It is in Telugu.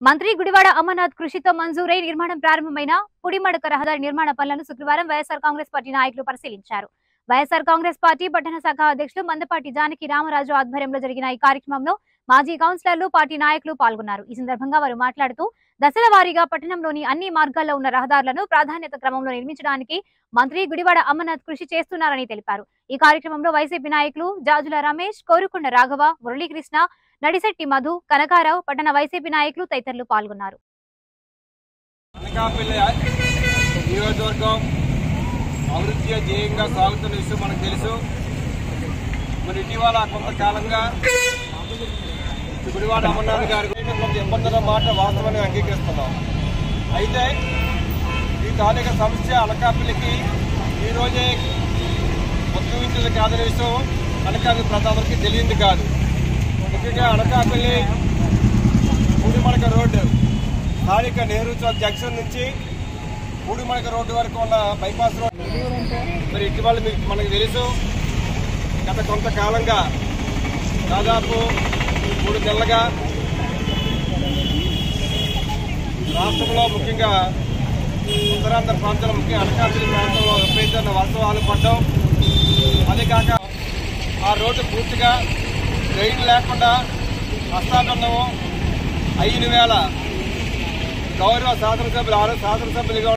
మంత్రి గుడివాడ అమర్నాథ్ కృషితో మంజూరై నిర్మాణం ప్రారంభమైన పుడిమడక రహదారి నిర్మాణ పనులను శుక్రవారం వైఎస్ఆర్ కాంగ్రెస్ పార్టీ నాయకులు పరిశీలించారు వైఎస్ఆర్ కాంగ్రెస్ పార్టీ పట్టణ శాఖ అధ్యక్షులు మందపాటి జానకి రామరాజు ఆధ్వర్యంలో జరిగిన ఈ కార్యక్రమంలో మాజీ కౌన్సిలర్లు పార్టీ నాయకులు పాల్గొన్నారు ఈ సందర్భంగా వారు మాట్లాడుతూ దశల వారీగా పట్టణంలోని అన్ని మార్గాల్లో ఉన్న రహదారులను ప్రాధాన్యత క్రమంలో నిర్మించడానికి మంత్రి గుడివాడ అమర్నాథ్ కృషి చేస్తున్నారని తెలిపారు ఈ కార్యక్రమంలో వైసీపీ నాయకులు జాజుల రమేష్ కోరుకొండ రాఘవ మురళీకృష్ణ నడిశెట్టి మధు కనకారావు పట్టణ వైసీపీ నాయకులు తదితరులు పాల్గొన్నారు అనకాపల్లి నియోజకవర్గం అభివృద్ధి ధ్యేయంగా సాగుతున్న విషయం మనకు తెలుసు మరి ఇటీవల కొంతకాలంగా గుడివాడ అమర్నాథ్ గారు కొంత ఇబ్బందుల మాట వాస్తవాన్ని అంగీకరిస్తున్నాం అయితే ఈ తాలూకా సమస్య అనకాపల్లికి ఈ రోజే ఉద్భవించేది కాదనే విషయం అనకాపల్లి ప్రజలందరికీ తెలియంది కాదు ముఖ్యంగా అనకాపల్లి పూడిమడక రోడ్డు స్థానిక నెహ్రూ చౌక్ జంక్షన్ నుంచి పూడిమడక రోడ్డు వరకు ఉన్న బైపాస్ రోడ్ మరి ఇటీవల మీకు మనకు తెలుసు గత కొంతకాలంగా దాదాపు మూడు నెలలుగా రాష్ట్రంలో ముఖ్యంగా ఉత్తరాంధ్ర ప్రాంతంలో ముఖ్యంగా అనకాపల్లి ప్రాంతంలో విపరీతమైన వర్షాలు పడ్డం అదే కాక ఆ రోడ్డు పూర్తిగా రైలు లేకుండా హస్తాబంధము అయిన వేళ గౌరవ శాసనసభ్యులు ఆరు శాసనసభ్యులుగా